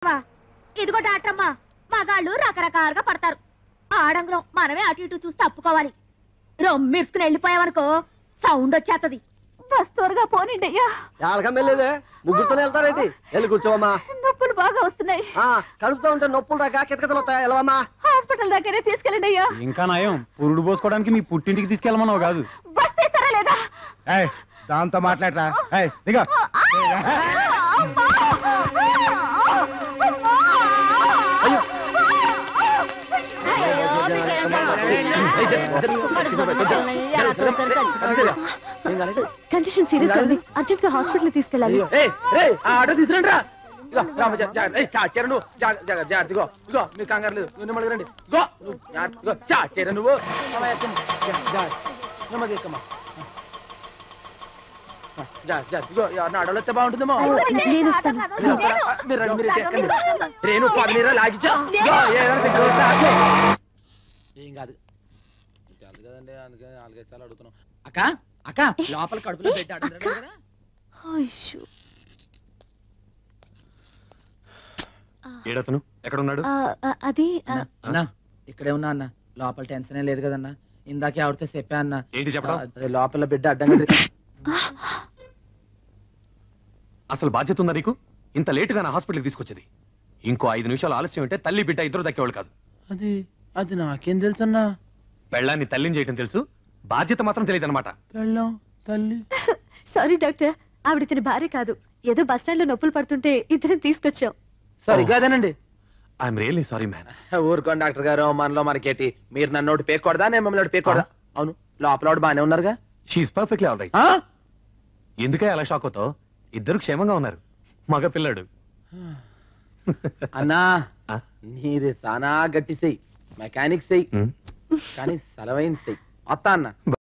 వా, ఇదిగో డాక్టర్ అమ్మా మగాళ్ళు రకరకాలుగా పడతారు ఆడంగులం మనమే అటు ఇటు చూసి తప్పుకోవాలి రొమ్మిడ్చుకుని వెళ్ళిపోయావనుకో సౌండ్ వచ్చేస్తది బస్ త్వరగా పోనండి అయ్యా ఎలాగమ్మ వెళ్ళేదే ముగ్గురుతోనే వెళ్తారేంటి వెళ్ళి కూర్చోవమ్మా నొప్పులు బాగా వస్తున్నాయి ఆ, కడుపుతో ఉంటే నొప్పులు రాక కితకితలు వస్తాయి వెళ్ళవమ్మా హాస్పిటల్ దగ్గరే తీసుకెళ్ళండి అయ్యా ఇంకా నయం పురుడు పోసుకోవడానికి మీ పుట్టింటికి తీసుకెళ్ళమన్నావు కాదు బస్ తీస్తారా లేదా ఏయ్, దాంతో మాట్లాడరా ఏయ్, దిగో కండిషన్ సీరియస్ గా ఉంది అర్జెంట్ గా హాస్పిటల్ తీసుకెళ్ళాలి ఆటో తీసుకురండి రా ఇగో రామ చాచారు నువ్వు జాగ్రత్త ఇగో ఇగో మీరు కంగారు లేదు నువ్వు నెమ్మదిగా రండి ఇగో నువ్వు జాగ్రత్త, ఇగో చాచారు నువ్వు అమ్మ, ఎక్కమ్మ. జా, జా. నెమ్మదిగా ఎక్కమ్మా ఆ, జా, జా. ఇగో నా అడవులు వస్తే బాగుంటుందేమో నేను వస్తాను మీరు రండి మీరు ఇటు ఎక్కండి రేణు పది నీరా లాగిచ్చా ఇగో, ఏదైనా సిగ్గు ఉంటే ఆగు. ఏం కాదు తెలుసు కదండి అందుకే నాలుగైదు సార్లు అడుగుతున్నాం అక్క అక్క లోపల కడుపులో పెట్టి అడుగుతున్నాడు కదా అయ్యో. ఏడతను ఎక్కడ ఉన్నాడు ఆ, ఆ, అది ఆ, అన్నా ఇక్కడే ఉన్నా అన్న లోపల టెన్షన్ లేదు కదన్నా ఇందాకే ఆవిడతో చెప్పా అన్న ఏంటి చెప్పడం అదే లోపల బిడ్డ అడ్డంగా తిరిగి- అసలు బాధ్యత ఉందా నీకు ఇంత లేటుగా నా హాస్పిటల్కి తీసుకొచ్చేది ఇంకో ఐదు నిమిషాలు ఆలస్యం అంటే తల్లి బిడ్డ ఇద్దరు దక్కేవాళ్ళు కాదు అది అది నాకేం తెలుసు అన్నా పెళ్ళాన్ని తల్లిని చేయటం తెలుసు బాధ్యత మాత్రం తెలియదు అనమాట పెళ్ళాం తల్లి సారీ డాక్టర్ ఆవిడ ఇతని భార్య కాదు ఏదో బస్ స్టాండ్ లో నొప్పులు పడుతుంటే ఇద్దరం తీసుకొచ్చాం సరిగ్గా అదేనండి ఐఎమ్ రియల్లీ సారీ మ్యాన్ ఊరుకోండి డాక్టర్ గారు మనలో మనకేటి మీరు నన్ను ఒకటి పేకూడదా నేను మిమ్మల్ని ఒకటి పేకూడదా అవును లోపల ఒకటి బాగానే ఉన్నారుగా షీఈ్ పర్ఫెక్ట్లీ ఆల్ రైట్ ఆ? ఎందుకే అలా షాక్ అవుతావు ఇద్దరు క్షేమంగా ఉన్నారు మగ పిల్లాడు అన్నా ఆ? నీది సానా గట్టి సెయ్యి మెకానిక్ సెయ్యి ఉమ్. కానీ సెలవైన సెయ్యి వస్తా అన్న